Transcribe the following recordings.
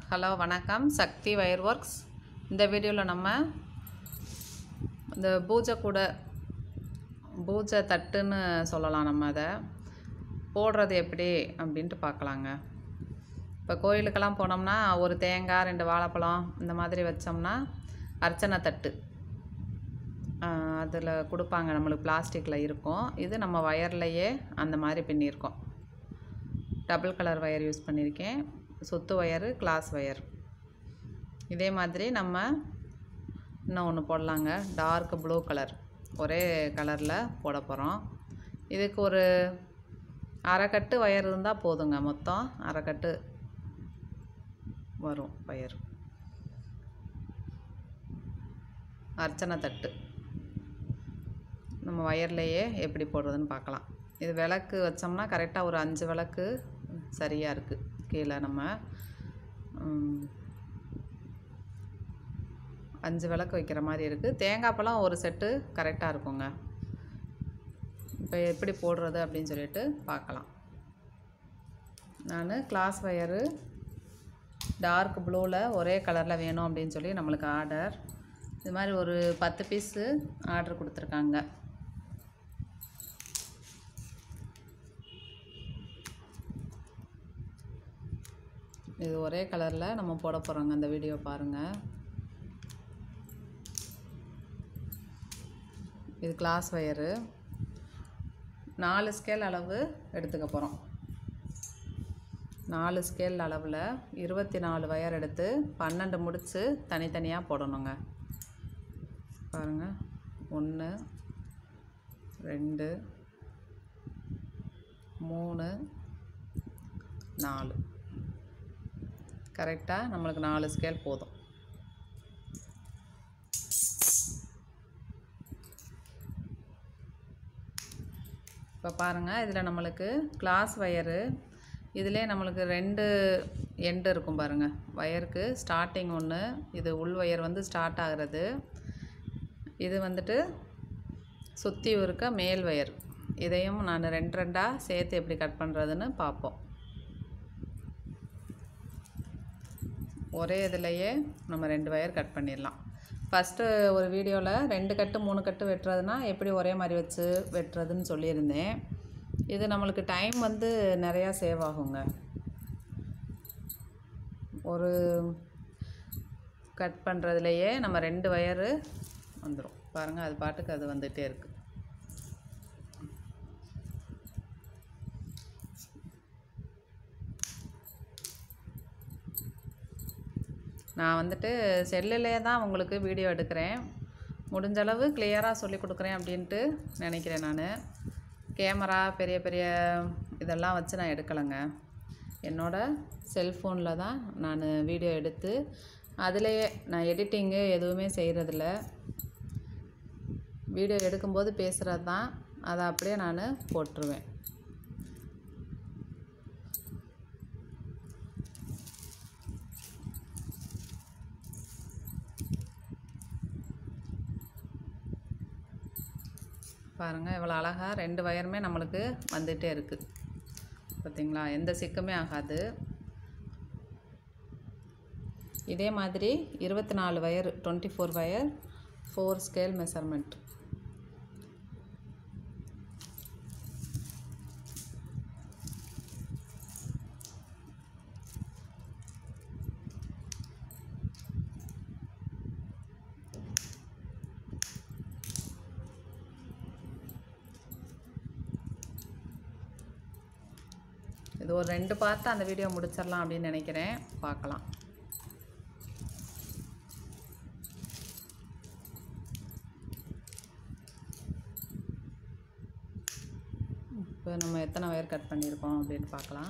hello வணக்கம் சக்தி wire works இந்த வீடியோவில் நம்ம இந்த பூஜை கூட பூஜை தட்டுன்னு சொல்லலாம் நம்ம அதை போடுறது எப்படி அப்படின்ட்டு பார்க்கலாங்க இப்போ கோயிலுக்கெல்லாம் போனோம்னா ஒரு தேங்காய் ரெண்டு வாழைப்பழம் இந்த மாதிரி வச்சோம்னா அர்ச்சனை தட்டு அதில் கொடுப்பாங்க நம்மளுக்கு பிளாஸ்டிக்கில் இருக்கும் இது நம்ம வயர்லையே அந்த மாதிரி பின்னியிருக்கோம் டபுள் கலர் ஒயர் யூஸ் பண்ணியிருக்கேன் சுத்து ஒயரு கிளாஸ் ஒயர் இதே மாதிரி நம்ம இன்னும் ஒன்று போடலாங்க டார்க் ப்ளூ கலர் ஒரே கலரில் போட போகிறோம் இதுக்கு ஒரு அரைக்கட்டு ஒயர் இருந்தால் போதுங்க மொத்தம் அரைக்கட்டு வரும் ஒயர் அர்ச்சனை தட்டு நம்ம வயர்லையே எப்படி போடுறதுன்னு பார்க்கலாம் இது விளக்கு வச்சோம்னா கரெக்டாக ஒரு அஞ்சு விளக்கு சரியாக இருக்குது கீழே நம்ம ம், அஞ்சு விளக்கு வைக்கிற மாதிரி இருக்குது தேங்காய் பழம் ஒரு செட்டு கரெக்டாக இருக்குங்க இப்போ எப்படி போடுறது அப்படின்னு சொல்லிட்டு பார்க்கலாம் நான் கிளாஸ் ஒயரு டார்க் ப்ளூவில் ஒரே கலரில் வேணும் அப்படின்னு சொல்லி நம்மளுக்கு ஆர்டர் இது மாதிரி ஒரு பத்து பீஸு ஆர்டர் கொடுத்துருக்காங்க இது ஒரே கலரில் நம்ம போட போகிறோங்க அந்த வீடியோ பாருங்கள் இது கிளாஸ் ஒயரு நாலு ஸ்கேல் அளவு எடுத்துக்க போகிறோம் நாலு ஸ்கேல் அளவில் இருபத்தி நாலு ஒயர் எடுத்து பன்னெண்டு முடிச்சு தனித்தனியாக போடணுங்க பாருங்கள் ஒன்று ரெண்டு மூணு நாலு கரெக்டாக நம்மளுக்கு நாலு ஸ்கேல் போதும் இப்போ பாருங்கள் இதில் நம்மளுக்கு கிளாஸ் ஒயரு இதிலே நம்மளுக்கு ரெண்டு எண்டு இருக்கும் பாருங்கள் ஒயருக்கு ஸ்டார்டிங் ஒன்று இது உள் ஒயர் வந்து ஸ்டார்ட் ஆகிறது இது வந்துட்டு சுற்றி இருக்க மேல் ஒயர் இதையும் நான் ரெண்டு ரெண்டாக சேர்த்து எப்படி கட் பண்ணுறதுன்னு பார்ப்போம் ஒரே இதுலையே நம்ம ரெண்டு ஒயர் கட் பண்ணிடலாம் ஃபஸ்ட்டு ஒரு வீடியோவில் ரெண்டு கட்டு மூணு கட்டு வெட்டுறதுனா எப்படி ஒரே மாதிரி வச்சு வெட்டுறதுன்னு சொல்லியிருந்தேன் இது நம்மளுக்கு டைம் வந்து நிறையா சேவ் ஆகுங்க ஒரு கட் பண்ணுறதுலையே நம்ம ரெண்டு ஒயரு வந்துடும் பாருங்கள் அது பாட்டுக்கு அது வந்துகிட்டே இருக்குது நான் வந்துட்டு செல்லுலே தான் உங்களுக்கு வீடியோ எடுக்கிறேன் முடிஞ்ச அளவு கிளியராக சொல்லி கொடுக்குறேன் அப்படின்ட்டு நினைக்கிறேன் நான் கேமரா பெரிய பெரிய இதெல்லாம் வச்சு நான் எடுக்கலைங்க என்னோடய செல்ஃபோனில் தான் நான் வீடியோ எடுத்து அதிலேயே நான் எடிட்டிங்கு எதுவுமே செய்கிறதில்ல வீடியோ எடுக்கும்போது பேசுகிறது தான் அதை அப்படியே நான் போட்டுருவேன் பாருங்கள் இவ்வளோ அழகாக ரெண்டு வயருமே நம்மளுக்கு வந்துகிட்டே இருக்குது பார்த்தீங்களா எந்த சிக்குமே ஆகாது இதே மாதிரி இருபத்தி நாலு wire twenty four wire four scale measurement இது ஒரு ரெண்டு பார்த்து அந்த வீடியோ முடிச்சிடலாம் அப்படின்னு நினைக்கிறேன் பார்க்கலாம் இப்போ நம்ம எத்தனை வயர் கட் பண்ணியிருக்கோம் அப்படின்னு பார்க்கலாம்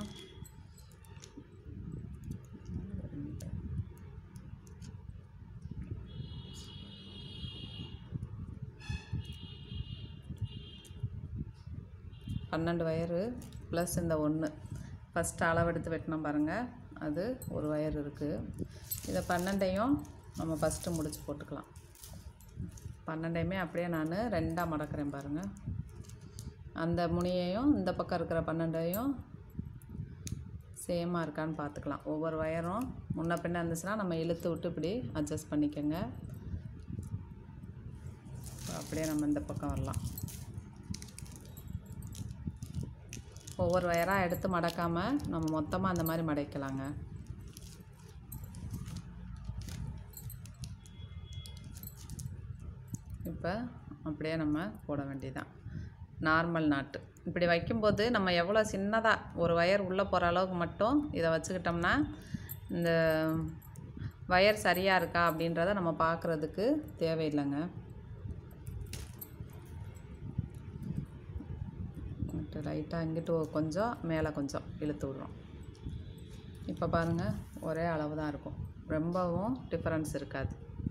பன்னெண்டு வயரு ப்ளஸ் இந்த ஒன்று ஃபஸ்ட்டு அளவெடுத்து வெட்டினோம் பாருங்கள் அது ஒரு வயர் இருக்குது இதை பன்னெண்டையும் நம்ம ஃபஸ்ட்டு முடிச்சு போட்டுக்கலாம் பன்னெண்டையுமே அப்படியே நான் ரெண்டாக மடக்கிறேன் பாருங்கள் அந்த முனியையும் இந்த பக்கம் இருக்கிற பன்னெண்டையும் சேமாக இருக்கான்னு பார்த்துக்கலாம் ஒவ்வொரு ஒயரும் முன்ன பின்ன இருந்துச்சுன்னா நம்ம இழுத்து விட்டு இப்படி அட்ஜஸ்ட் பண்ணிக்கோங்க அப்படியே நம்ம இந்த பக்கம் வரலாம் ஒவ்வொரு ஒயராக எடுத்து மடக்காமல் நம்ம மொத்தமாக அந்த மாதிரி மடைக்கலாங்க இப்போ அப்படியே நம்ம போட வேண்டியதான் நார்மல் நாட்டு இப்படி வைக்கும்போது நம்ம எவ்வளோ சின்னதாக ஒரு ஒயர் உள்ளே போகிற அளவுக்கு மட்டும் இதை வச்சுக்கிட்டோம்னா இந்த ஒயர் சரியாக இருக்கா அப்படின்றத நம்ம பார்க்குறதுக்கு தேவையில்லைங்க லைட்டாக இங்கிட்டு கொஞ்சம் மேலே கொஞ்சம் இழுத்து விட்றோம் இப்போ பாருங்கள் ஒரே அளவு தான் இருக்கும் ரொம்பவும் டிஃப்ரென்ஸ் இருக்காது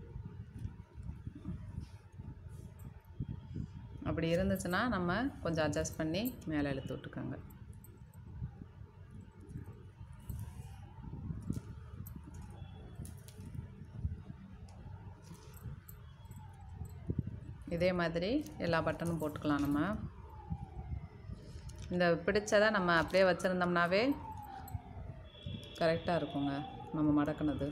அப்படி இருந்துச்சுன்னா நம்ம கொஞ்சம் அட்ஜஸ்ட் பண்ணி மேலே இழுத்து விட்டுக்கோங்க இதே மாதிரி எல்லா பட்டனும் போட்டுக்கலாம் நம்ம இந்த பிடிச்சதை நம்ம அப்படியே வச்சுருந்தோம்னாவே கரெக்டாக இருக்குங்க நம்ம மடக்குனது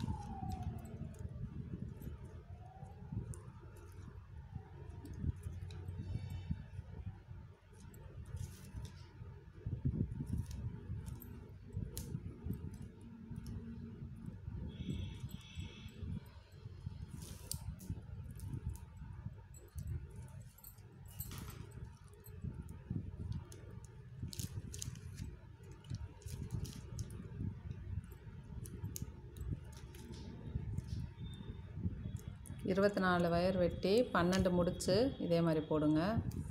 இருபத்தி நாலு வயர் வெட்டி பன்னெண்டு முடிச்சு இதே மாதிரி போடுங்க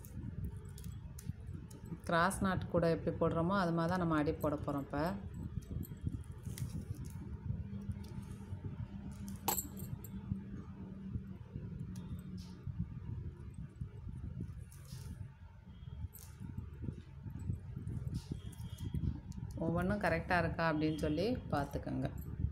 கிராஸ் நாட் கூட எப்படி போடுறோமோ அது மாதிரி தான் நம்ம அடி போட போகிறோம் இப்போ ஒவ்வொன்றும் கரெக்டாக இருக்கா அப்படின்னு சொல்லி பார்த்துக்கோங்க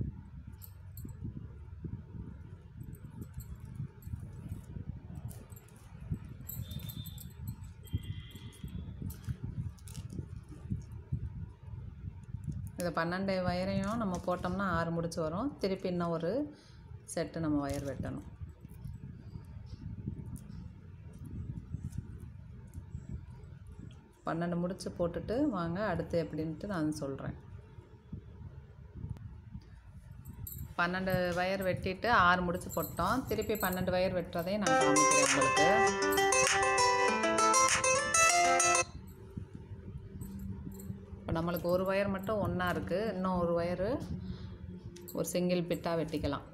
இதை பன்னெண்டு வயரையும் நம்ம போட்டோம்னா ஆறு முடிச்சு வரும் திருப்பி இன்னும் ஒரு செட்டு நம்ம ஒயர் வெட்டணும் பன்னெண்டு முடிச்சு போட்டுட்டு வாங்க அடுத்து எப்படின்ட்டு நான் சொல்கிறேன் பன்னெண்டு வயர் வெட்டிட்டு ஆறு முடிச்சு போட்டோம் திருப்பி பன்னெண்டு வயர் வெட்டுறதையும் நான் காமிக்கிறேன் உங்களுக்கு இப்போ நம்மளுக்கு ஒரு ஒயர் மட்டும் ஒன்றா இருக்குது இன்னும் ஒரு ஒயரு ஒரு சிங்கிள் பிட்டாக வெட்டிக்கலாம்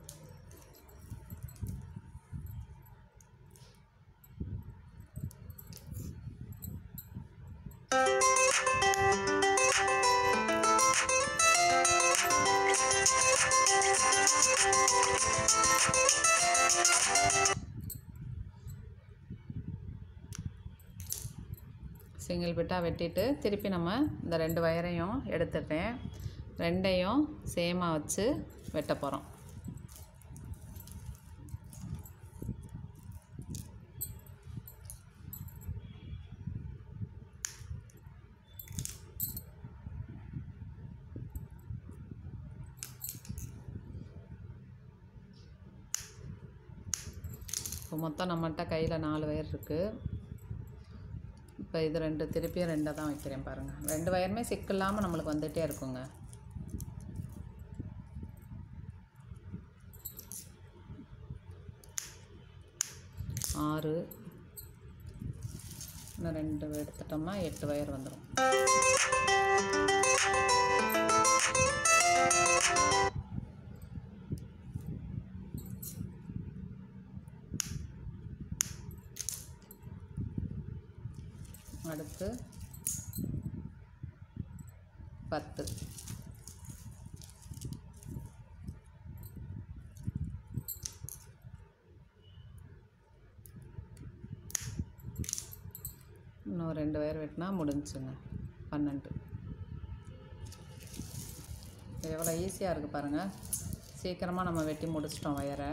சிங்கிள் பிட்டாக வெட்டிட்டு திருப்பி நம்ம இந்த ரெண்டு வயரையும் எடுத்துட்டேன் ரெண்டையும் சேமாக வச்சு வெட்ட போகிறோம் இப்போ மொத்தம் நம்மகிட்ட கையில் நாலு வயர் இருக்குது இப்போ இது ரெண்டு திருப்பியும் ரெண்டை தான் வைக்கிறேன் பாருங்கள் ரெண்டு வயருமே சிக்கு இல்லாமல் நம்மளுக்கு வந்துகிட்டே இருக்குங்க ஆறு இன்னும் ரெண்டு எடுத்துட்டோம்னா எட்டு வயர் வந்துடும் அடுத்து பத்து இன்னும் ரெண்டு வயர் வெட்டினா முடிஞ்சுங்க பன்னெண்டு எவ்வளோ ஈஸியாக இருக்குது பாருங்கள் சீக்கிரமாக நம்ம வெட்டி முடிச்சிட்டோம் வயரை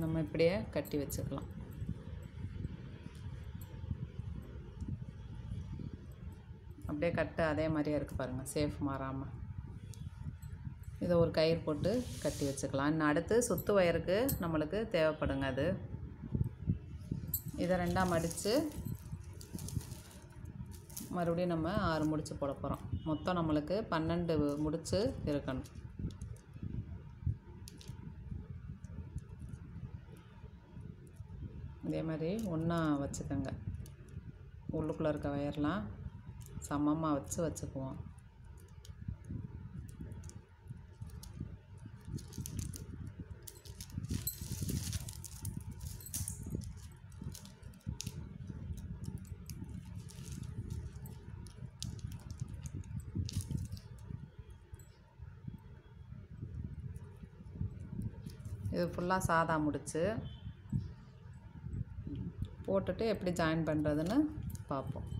நம்ம இப்படியே கட்டி வச்சுக்கலாம் அப்படியே கட்டு அதே மாதிரியே இருக்குது பாருங்கள் சேஃப் மாறாமல் இதை ஒரு கயிறு போட்டு கட்டி வச்சுக்கலாம் இன்னும் அடுத்து சுத்து வயருக்கு நம்மளுக்கு தேவைப்படுங்க அது இதை ரெண்டாக மடித்து மறுபடியும் நம்ம ஆறு முடிச்சு போட போகிறோம் மொத்தம் நம்மளுக்கு பன்னெண்டு முடிச்சு இருக்கணும் இதே மாதிரி ஒன்றா வச்சுக்கோங்க உள்ளுக்குள்ளே இருக்க வயர்லாம் சமமாக வச்சு வச்சுக்குவோம் இது ஃபுல்லாக சாதா முடிச்சு போட்டுட்டு எப்படி ஜாயின் பண்ணுறதுன்னு பார்ப்போம்